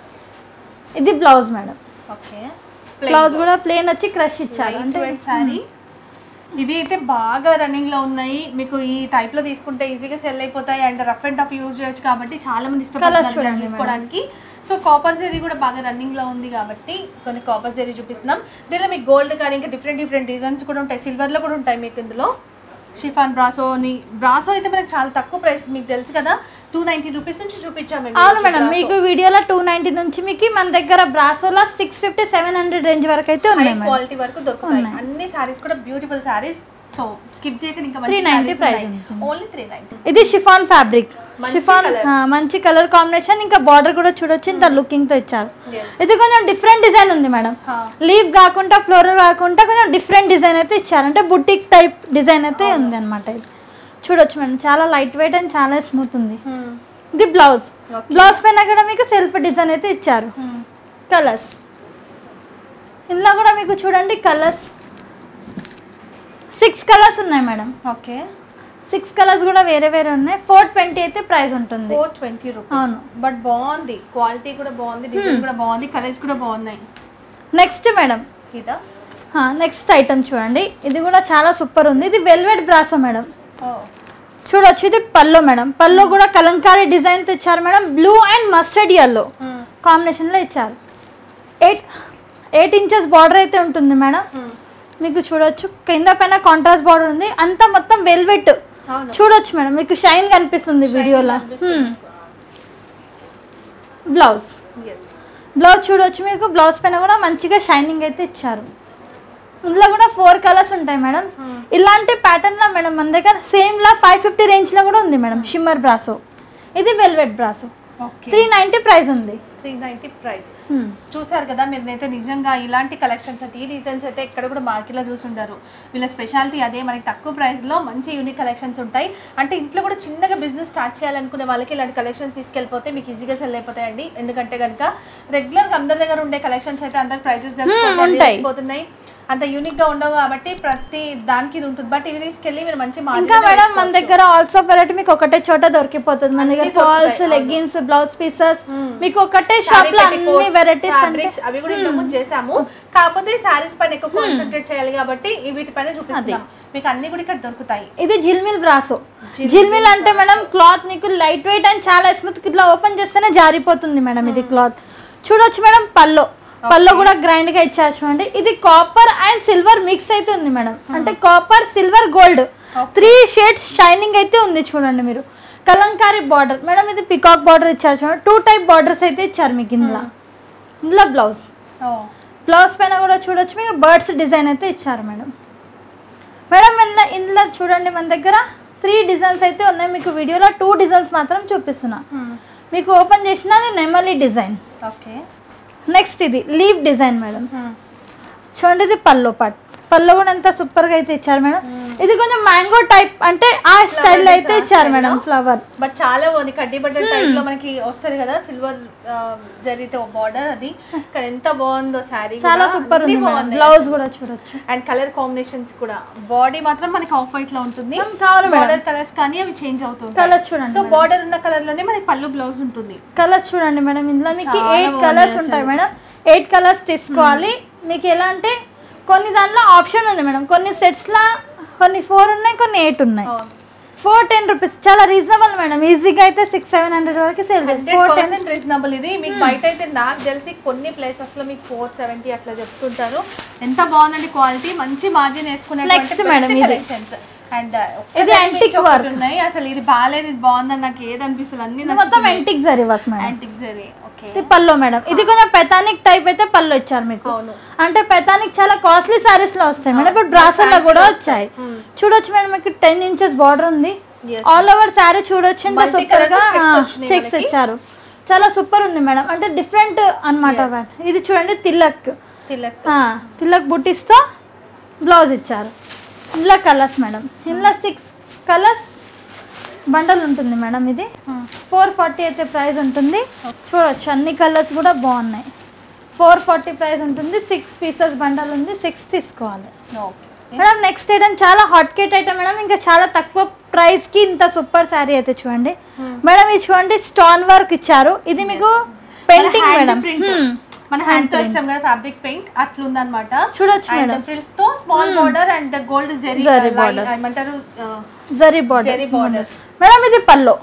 ఇది బ్లౌజ్ మేడం ఓకే బ్లౌజ్ కూడా ప్లేన్ వచ్చి క్రష్ ఇచ్చారు అంటే సారీ ఇవి అయితే బాగా రన్నింగ్ లో ఉన్నాయి మీకు ఈ టైప్ లో తీసుకుంటే ఈజీగా సెల్ అయిపోతాయి and rough and tough use చేయొచ్చు కాబట్టి చాలా మంది ఇష్టపడతారు చూడండి ఇలాంటివి తీసుకోవడానికి సో కాపర్ జెరీ కూడా బాగా రన్నింగ్ లో ఉంది కాబట్టి కొన్ని కాపర్ జెరీ చూపిస్తున్నాం దీనిలో మీకు గోల్డ్ కానీ ఇంకా డిఫరెంట్ డిఫరెంట్ డిజైన్స్ కూడా ఉంటాయి సిల్వర్ లో కూడా ఉంటాయి మీకు ఇందులో షిఫాన్ బ్రాసో అని బ్రాసో అయితే మనకి చాలా తక్కువ ప్రైస్ మీకు తెలుసు కదా టూ నైన్టీ రూపీస్ నుంచి చూపించాము మేము అవును ఈరోజు మేడం brasso. మీకు వీడియోలో టూ నైన్టీ నుంచి మీకు మన దగ్గర బ్రాసోలో six fifty seven hundred range వరకు అయితే హై ఉన్నాయి మేడం క్వాలిటీ వరకు దొరుకుతాయి అన్ని సారీస్ కూడా బ్యూటిఫుల్ సారీస్ సో స్కిప్ చేయకుండా ఇంకా మంచి 390 price ఓన్లీ త్రీ నైన్టీ ఇది షిఫాన్ ఫ్యాబ్రిక్ మంచి షిఫాన్ colour. మంచి కలర్ కాంబినేషన్ ఇంకా బార్డర్ కూడా చూడొచ్చు ఇంత లుకింగ్ తో ఇచ్చారు Yes. ఇది కొంచెం డిఫరెంట్ డిజైన్ ఉంది మేడం లీవ్ కాకుండా ఫ్లోరల్ కాకుండా కొంచెం డిఫరెంట్ డిజైన్ అయితే ఇచ్చారు అంటే బుటిక్ టైప్ డిజైన్ అయితే ఉంది అనమాట ఇది చూడొచ్చు మేడం చాలా లైట్ వెయిట్ అండ్ చాలా స్మూత్ ఉంది ఇది బ్లౌజ్ బ్లౌజ్ పైన కూడా మీకు సెల్ఫ్ డిజైన్ అయితే ఇచ్చారు కలర్స్ ఇందులో కూడా మీకు చూడండి కలర్స్ సిక్స్ కలర్స్ ఉన్నాయి మేడం ఓకే సిక్స్ కలర్స్ కూడా వేరే వేరే ఉన్నాయి ఫోర్ ట్వంటీ అయితే ప్రైస్ ఉంటుంది ఫోర్ ట్వంటీ రూపీస్ అవును. బట్ బాగుంది క్వాలిటీ కూడా బాగుంది డిజైన్ కూడా బాగుంది కలర్స్ కూడా బాగున్నాయి నెక్స్ట్ మేడం ఇదా నెక్స్ట్ ఐటమ్ చూడండి ఇది కూడా చాలా సూపర్ ఉంది ఇది వెల్వెట్ బ్రాసో మేడం ఓ చూడొచ్చు ఇది పల్లో మేడం పల్లో కూడా కలంకారీ డిజైన్తో ఇచ్చారు madam blue and mustard yellow కాంబినేషన్లో ఇచ్చారు ఎయిట్ ఎయిట్ ఇంచెస్ బార్డర్ అయితే ఉంటుంది మేడం మీకు చూడొచ్చు కింద పైన కాంట్రాస్ట్ బార్డర్ ఉంది అంతా మొత్తం వెల్వెట్ అవును చూడొచ్చు మేడం మీకు షైన్ కనిపిస్తుంది వీడియోలో బ్లౌజ్ ఎస్ బ్లౌజ్ చూడొచ్చు మీకు బ్లౌజ్ పైన కూడా మంచిగా షైనింగ్ అయితే ఇచ్చారు ఇందులో కూడా ఫోర్ కలర్స్ ఉంటాయి మేడం ఇలాంటి ప్యాటర్న్ లా మేడం మన దగ్గర సేమ్ లా ఫైవ్ ఫిఫ్టీ రేంజ్ లో కూడా ఉంది మేడం షిమ్మర్ బ్రాసో ఇది velvet brasso okay three ninety price ఉంది త్రీ నైంటీ ప్రైస్ Hmm. చూసారు కదా మీరైతే నిజంగా ఇలాంటి కలెక్షన్స్ అంటే ఈ డిజైన్స్ అయితే ఎక్కడ కూడా మార్కెట్లో చూసుంటారు వీళ్ళ స్పెషాలిటీ అదే మనకి తక్కువ ప్రైస్లో మంచి యూనిక్ కలెక్షన్స్ ఉంటాయి అంటే ఇంట్లో కూడా చిన్నగా బిజినెస్ స్టార్ట్ చేయాలనుకునే వాళ్ళకి ఇలాంటి కలెక్షన్స్ తీసుకెళ్ళిపోతే మీకు ఈజీగా సెల్ అయిపోతాయండి ఎందుకంటే కనుక రెగ్యులర్గా అందరి దగ్గర ఉండే కలెక్షన్స్ అయితే అందరి ప్రైసెస్ ఉంటాయి. తెలిసిపోతున్నాయి అంత యూనిక్ గా ఉండవు కాబట్టి ప్రతి దానికి ఇది ఉంటుంది బట్ ఇవి తీసుకెళ్ళి మీరు మంచి ఇంకా మార్జిన్ మేడం మన దగ్గర ఆల్సో వెరైటీ మీకు ఒకటే చోట దొరికిపోతుంది మన దగ్గర అన్ని దొరుకుతాయి, ఫాల్స్ అవును. లెగ్గిన్స్ బ్లౌజ్ పీసెస్ మీకు ఒకటే షాప్ లో అన్ని వెరైటీస్ అంటే ఫ్యాబ్రిక్స్ అవి కూడా ఇంతకు ముందు చేసాము కాకపోతే సారీస్ పైన ఎక్కువ కాన్సన్ట్రేట్ చేయాలి కాబట్టి ఈ వీటిపైన చూపిస్తున్నాం మీకు అన్ని కూడా ఇక్కడ దొరుకుతాయి ఇది జిల్మిల్ బ్రాసో జిల్మిల్ అంటే మేడం క్లాత్ మీకు లైట్ వెయిట్ అండ్ చాలా స్మూత్ ఇట్లా ఓపెన్ చేస్తేనే జారిపోతుంది మేడం ఇది క్లాత్ చూడొచ్చు మేడం పల్లో పల్లో కూడా గ్రైండ్ గా ఇచ్చారు చూడండి ఇది కాపర్ అండ్ సిల్వర్ మిక్స్ అయితే ఉంది మేడం అంటే copper silver gold three shades shining అయితే ఉంది చూడండి మీరు కలంకారీ బార్డర్ మేడం ఇది పికాక్ బార్డర్ ఇచ్చారు చూడండి టూ టైప్ బార్డర్స్ అయితే ఇచ్చారు మీకు ఇందులో ఇందులో బ్లౌజ్ బ్లౌజ్ పైన కూడా చూడొచ్చు మీరు బర్డ్స్ డిజైన్ అయితే ఇచ్చారు మేడం మేడం ఇందులో ఇందులో చూడండి మన దగ్గర త్రీ డిజైన్స్ అయితే ఉన్నాయి మీకు వీడియోలో టూ డిజైన్స్ మాత్రం చూపిస్తున్నా మీకు ఓపెన్ చేసినది నెమలి డిజైన్ ఓకే నెక్స్ట్ ఇది లీవ్ డిజైన్ మేడం చూడండి ఇది పల్లో పాట్ పల్లో కూడా ఎంత సూపర్ గా అయితే ఇచ్చారు మేడం ఇది కొంచెం మ్యాంగో టైప్ అంటే ఆ స్టైల్ అయితే ఇచ్చారు మేడం ఫ్లవర్ బట్ చాలా బాగుంది కడ్డీ బట్టర్ టైప్ లో మనకి వస్తది కదా సిల్వర్ జరిగితే బార్డర్ అది కానీ ఎంత బాగుందో శారీ చాలా సూపర్ ఉంది మేడం బ్లౌజ్ కూడా చూడొచ్చు అండ్ కలర్ కాంబినేషన్స్ కూడా బాడీ మాత్రం మనకి ఆఫ్ వైట్ లో ఉంటుంది మేడం, కావాలి మేడం. బార్డర్ కలర్స్ కానీ అవి చేంజ్ అవుతుంది కలర్స్ చూడండి సో బార్డర్ ఉన్న కలర్ లోనే మనకి పళ్ళు బ్లౌజ్ ఉంటుంది కలర్స్ చూడండి మేడం ఇందులో మీకు చాలా ఎయిట్ బాగున్నాయి కలర్స్ ఉంటాయి మేడం ఎయిట్ కలర్స్ తీసుకోవాలి మీకు ఎలా అంటే కొన్ని దాంట్లో ఆప్షన్ ఉంది మేడం కొన్ని సెట్స్ లా కొన్ని ఫోర్ ఉన్నాయి కొన్ని ఎయిట్ ఉన్నాయి ఫోర్ టెన్ రూపీస్ చాలా రీజనబుల్ మేడం ఈజీగా అయితే సిక్స్ సెవెన్ హండ్రెడ్ వరకు sale four ten percent reasonable ఇది మీకు బయట అయితే నాకు తెలిసి కొన్ని ప్లేసెస్ లో మీకు ఫోర్ సెవెంటీ అట్లా చెప్తుంటారు ఎంత బాగుందండి క్వాలిటీ మంచి మార్జిన్ Next madam ఇది. కలెక్షన్స్ అండ్ ఇది antique work. ఉన్నాయి అసలు ఇది బాగాలేదు ఇది బాగుందని నాకు ఏది అనిపిస్తుంది అన్ని ఇది మొత్తం antique zari work madam antique zari okay ఇది పల్లో మేడం ఇది కొంచెం పెతానిక్ టైప్ అయితే పళ్ళు ఇచ్చారు మీకు అవును అంటే పెతానిక్ చాలా కాస్ట్లీ సారీస్ లో వస్తాయి మేడం ఇప్పుడు బ్రాసల్లో కూడా వచ్చాయి చూడొచ్చు మేడం మీకు టెన్ ఇంచెస్ బార్డర్ ఉంది Yes. ఆల్ ఓవర్ శారీ చూడొచ్చు ఎంత Multi సూపర్ గా colour checks వచ్చినాయి చెక్స్ మనకి. ఇచ్చారు చాలా సూపర్ ఉంది మేడం అంటే డిఫరెంట్ అన్నమాట ఇది చూడండి తిలక్ తిలక్ ఆ, తిలక్ బుట్టిస్తో బ్లౌజ్ ఇచ్చారు ఇందులో కలర్స్ మేడం ఇందులో సిక్స్ కలర్స్ బండల్ ఉంటుంది మేడం ఇది ఫోర్ ఫార్టీ అయితే ప్రైస్ ఉంటుంది చూడొచ్చు అన్ని కలర్స్ కూడా బాగున్నాయి ఫోర్ ఫార్టీ ప్రైస్ ఉంటుంది సిక్స్ పీసెస్ బండల్ ఉంది సిక్స్ తీసుకోవాలి ఓకే మేడం నెక్స్ట్ ఐటమ్ చాలా హాట్ కేట్ ఐటమ్ మేడం ఇంకా చాలా తక్కువ ప్రైస్ కి ఇంత సూపర్ శారీ అయితే చూడండి మేడం ఇది చూడండి స్టోన్ వర్క్ ఇచ్చారు ఇది మీకు పెయింటింగ్ మేడం Hmm. మన హ్యాండ్ తో ఇస్తాం కదా ఫ్యాబ్రిక్ పెయింట్ అట్లుందన్నమాట చూడొచ్చు మేడం ఫ్రిల్స్ తో small border and gold zari Zari border. ఏమంటారు zari border zari border madam ఇది పల్లో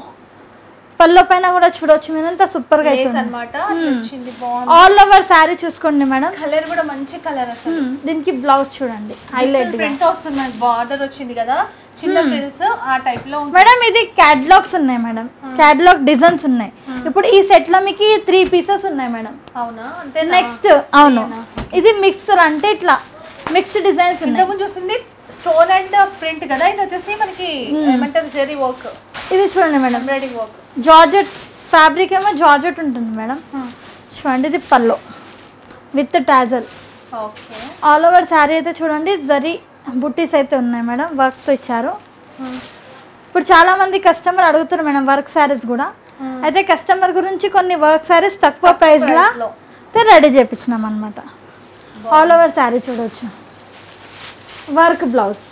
పల్లో పైన కూడా చూడొచ్చు మీరు ఎంత సూపర్ గా లేస్ అయితే అన్నమాట వచ్చింది బాగుంది ఆల్ ఓవర్ శారీ చూసుకోండి మేడం కలర్ కూడా మంచి కలర్ అసలు Hmm. దీనికి బ్లౌజ్ చూడండి హైలైట్ ప్రింట్ వస్తుంది మనకి బార్డర్ వచ్చింది కదా చిన్న ఫ్రిల్స్ ఆ టైప్ లో ఉంటుంది మేడం ఇది క్యాటలాగ్స్ ఉన్నాయి మేడం క్యాటలాగ్ డిజైన్స్ ఉన్నాయి ఇప్పుడు ఈ సెట్ లో మీకు త్రీ పీసెస్ ఉన్నాయి మేడం అవునా అంతే నెక్స్ట్ అవును ఇది మిక్స్ అంటే ఇట్లా మిక్స్డ్ డిజైన్స్ ఉన్నాయి ఇంతకుముందు చూసింది స్టోన్ అండ్ ప్రింట్ కదా ఇది వచ్చేసి మనకి ఏమంటారు జెరీ వర్క్ ఇది చూడండి madam embroidering work georgette fabric ఏమో జార్జెట్ ఉంటుంది మేడం చూడండి ఇది pallu with tassel okay all over sari అయితే చూడండి జరీ బుట్టీస్ అయితే ఉన్నాయి మేడం వర్క్తో ఇచ్చారు ఇప్పుడు చాలా మంది కస్టమర్ అడుగుతారు మేడం వర్క్ శారీస్ కూడా అయితే కస్టమర్ గురించి కొన్ని వర్క్ శారీస్ తక్కువ ప్రైస్ లా లో అయితే రెడీ చేపించినాం అనమాట ఆల్ ఓవర్ శారీ చూడవచ్చు వర్క్ బ్లౌజ్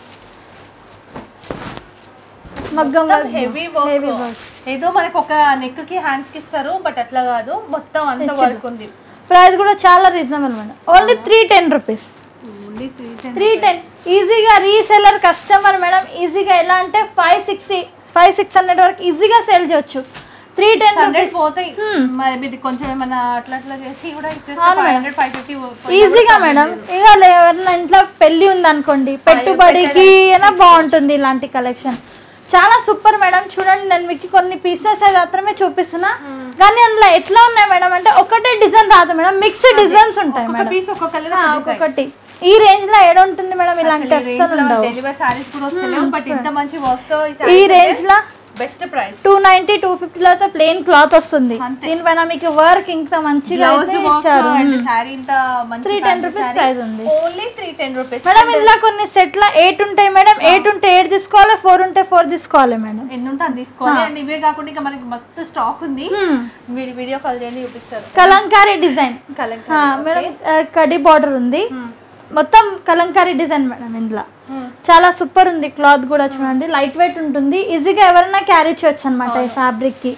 మగ్గం work heavy heavy work work ఏదో మనకి ఒక నెక్ కి హ్యాండ్స్ కి ఇస్తారు బట్ అట్లా కాదు మొత్తం అంత వర్క్ ఉంది ప్రైస్ కూడా చాలా reasonable madam only three ten rupees only three ten three ten ఈజీగా రీసెలర్ కస్టమర్ మేడం ఈజీగా ఎలా అంటే five six five six hundred వరకు ఈజీగా సేల్ చేయొచ్చు త్రీ టెన్ హండ్రెడ్ పోతాయి మరి మీరు కొంచెం ఏమైనా అట్లా అట్లా చేసి కూడా ఇచ్చేస్తే అవును five madam. Hundred five fifty ఈజీగా మేడం ఇక ఎవరైనా ఇంట్లో పెళ్లి ఉంది అనుకోండి పెట్టుబడికి అయినా బాగుంటుంది ఇలాంటి కలెక్షన్ చాలా సూపర్ మేడం చూడండి నేను మీకు కొన్ని పీసెస్ అయితే మాత్రమే చూపిస్తున్నా కానీ అందులో ఎట్లా ఉన్నాయి మేడం అంటే ఒకటే డిజైన్ రాదు మేడం మిక్స్ డిజైన్స్ ఉంటాయి ఒక్కొక్క మేడం పీస్ ఒక్కొక్క కలర్ ఆ, ఒక్కొక్కటి ఈ రేంజ్ లో ఏడ ఉంటుంది మేడం ఇలాంటి అస్సలు ఉండవు డెలివరీ సారీస్ కూడా వస్తలేవు బట్ ఇంత మంచి వర్క్ తో ఈ రేంజ్ లో best price two ninety two ఫిఫ్టీలో అయితే ప్లెయిన్ క్లాత్ వస్తుంది అంతే. దీనిపైన మీకు వర్క్ ఇంకా మంచిగా బ్లౌజ్ అయితే వర్క్ ఇచ్చారు అండ్ సారీ ఇంత మంచి 310 rupees price ఉంది. Only three ten rupees madam ఇందులో కొన్ని సెట్ల ఎయిట్ ఉంటాయి మేడం ఎయిట్ ఉంటే ఎయిట్ తీసుకోవాలి ఫోర్ ఉంటే ఫోర్ తీసుకోవాలి మేడం ఎన్ని ఉంటే అది తీసుకోవాలి అండ్ ఇవే కాకుండా ఇంకా మనకి మస్తు స్టాక్ ఉంది Hmm. మీరు వీడియో కాల్ చేయండి చూపిస్తారు కలంకారీ డిజైన్ కలంకారీ మేడం ఆ, కడి బార్డర్ ఉంది మొత్తం కలంకారీ డిజైన్ మేడం ఇందులో Hmm. చాలా సూపర్ ఉంది క్లాత్ కూడా చూడండి లైట్ వెయిట్ ఉంటుంది ఈజీగా ఎవరైనా క్యారీ చేయొచ్చు అనమాట ఈ ఫ్యాబ్రిక్ కి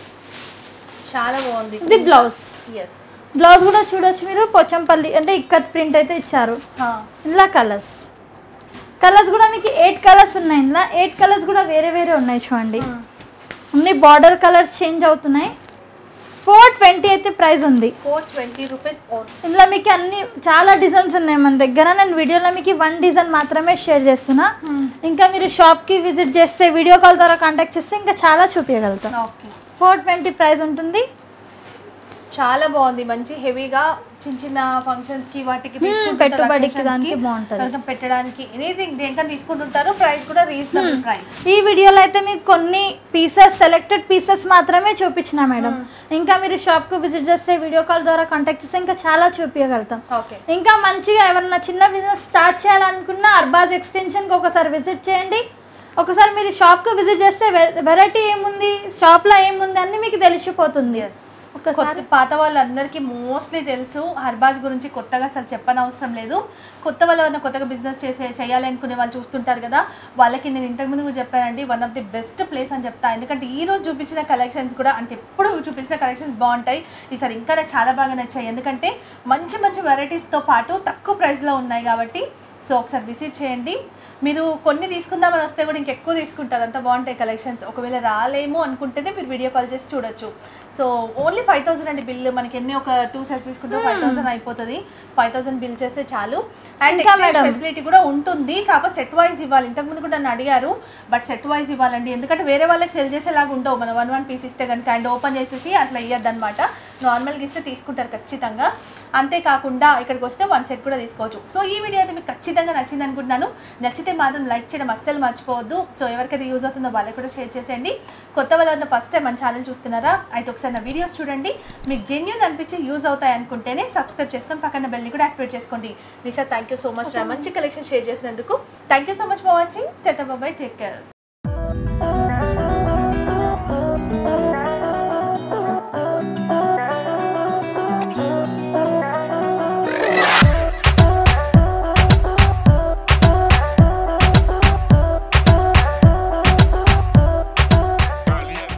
చాలా బాగుంది ఇది బ్లౌజ్ ఎస్ బ్లౌజ్ కూడా చూడొచ్చు మీరు పోచంపల్లి అంటే ఇక్కత్ ప్రింట్ అయితే ఇచ్చారు ఇందులో కలర్స్ కలర్స్ కూడా మీకు ఎయిట్ కలర్స్ ఉన్నాయి ఇందులో ఎయిట్ కలర్స్ కూడా వేరే వేరే ఉన్నాయి చూడండి అన్ని బార్డర్ కలర్స్ చేంజ్ అవుతున్నాయి ఫోర్ ట్వంటీ అయితే ప్రైస్ ఉంది ఫోర్ ట్వంటీ రూపీస్ ఓన్ ఇందులో మీకు అన్ని చాలా డిజైన్స్ ఉన్నాయి మన దగ్గర నేను వీడియోలో మీకు వన్ డిజైన్ మాత్రమే షేర్ చేస్తున్నా ఇంకా మీరు షాప్కి విజిట్ చేస్తే వీడియో కాల్ ద్వారా కాంటాక్ట్ చేస్తే ఇంకా చాలా చూపించగలుగుతాం ఓకే ఫోర్ ట్వంటీ ప్రైస్ ఉంటుంది చాలా బాగుంది మంచి హెవీగా చిన్న చిన్న ఫంక్షన్స్ కి వాటికి Hmm, తీసుకుంటుంటారు, పెట్టుబడికి occasions దానికి కి, బాగుంటది. ఎవరికైనా పెట్టడానికి ఎనీథింగ్ దేనికైనా తీసుకుంటుంటారు ప్రైస్ కూడా రీజనబుల్ ప్రైస్ ఈ వీడియోలో అయితే మీకు కొన్ని పీసెస్ సెలెక్టెడ్ పీసెస్ మాత్రమే చూపించిన మేడం ఇంకా మీరు షాప్కు విజిట్ చేస్తే వీడియో కాల్ ద్వారా కాంటాక్ట్ చేస్తే ఇంకా చాలా చూపించగలుగుతాం ఓకే ఇంకా మంచిగా ఎవరన్నా చిన్న బిజినెస్ స్టార్ట్ చేయాలనుకున్న అర్బాజ్ ఎక్స్టెన్షన్కి ఒకసారి విజిట్ చేయండి ఒకసారి మీరు షాప్కి విజిట్ చేస్తే వెరైటీ ఏముంది షాప్లో ఏముంది అన్ని మీకు తెలిసిపోతుంది ఒకసారి కొత్త పాత వాళ్ళందరికీ మోస్ట్లీ తెలుసు హర్బాజ్ గురించి కొత్తగా అసలు చెప్పనవసరం లేదు కొత్త వాళ్ళు ఎవరైనా కొత్తగా బిజినెస్ చేసే చేయాలి అనుకునే వాళ్ళు చూస్తుంటారు కదా వాళ్ళకి నేను ఇంతకుముందు కూడా చెప్పానండి one of the best place అని చెప్తా ఎందుకంటే ఈ రోజు చూపించిన కలెక్షన్స్ కూడా అంటే ఎప్పుడు చూపించిన కలెక్షన్స్ బాగుంటాయి ఈసారి ఇంకా నాకు చాలా బాగా నచ్చాయి ఎందుకంటే మంచి మంచి వెరైటీస్తో పాటు తక్కువ ప్రైస్లో ఉన్నాయి కాబట్టి సో ఒకసారి విజిట్ చేయండి మీరు కొన్ని తీసుకుందామని వస్తే కూడా ఇంకెక్కువ తీసుకుంటారు అంత బాగుంటాయి కలెక్షన్స్ ఒకవేళ రాలేము అనుకుంటేనే మీరు వీడియో కాల్ చేసి చూడొచ్చు సో ఓన్లీ ఫైవ్ థౌసండ్ అండి బిల్ మనకి ఎన్ని ఒక టూ సెట్స్ తీసుకుంటే ఫైవ్ థౌసండ్ అయిపోతుంది ఫైవ్ థౌసండ్ బిల్ చేస్తే చాలు అండ్ ఇంకా ఎక్స్చేంజ్ మేడం. ఫెసిలిటీ కూడా ఉంటుంది కాకపోతే సెట్ వైజ్ ఇవ్వాలి ఇంతకుముందు కూడా నన్ను అడిగారు బట్ సెట్ వైజ్ ఇవ్వాలండి ఎందుకంటే వేరే వాళ్ళకి సెల్ చేసేలాగా ఉండవు మనం వన్ వన్ పీస్ ఇస్తే కనుక అండ్ ఓపెన్ చేసేసి అట్లా ఇవ్వద్దు అనమాట నార్మల్గా ఇస్తే తీసుకుంటారు ఖచ్చితంగా అంతేకాకుండా ఇక్కడికి వస్తే వన్ సెట్ కూడా తీసుకోవచ్చు సో ఈ వీడియో అయితే మీకు ఖచ్చితంగా నచ్చింది అనుకుంటున్నాను నచ్చితే మాత్రం లైక్ చేయడం అస్సలు మర్చిపోవద్దు సో ఎవరికైతే యూజ్ అవుతుందో వాళ్ళకి కూడా షేర్ చేసేయండి కొత్త వాళ్ళు ఫస్ట్ టైం మన ఛానల్ చూస్తున్నారా అయితే ఒకసారి నా వీడియోస్ చూడండి మీకు జెన్యున్ అనిపించి యూజ్ అవుతాయి అనుకుంటేనే సబ్స్క్రైబ్ చేసుకొని పక్కన బెల్ని కూడా యాక్టివేట్ చేసుకోండి Nisha thank you so much రా మంచి కలెక్షన్ షేర్ చేసినందుకు thank you so much for watching చెట్ట బాబాయ్ టేక్ కేర్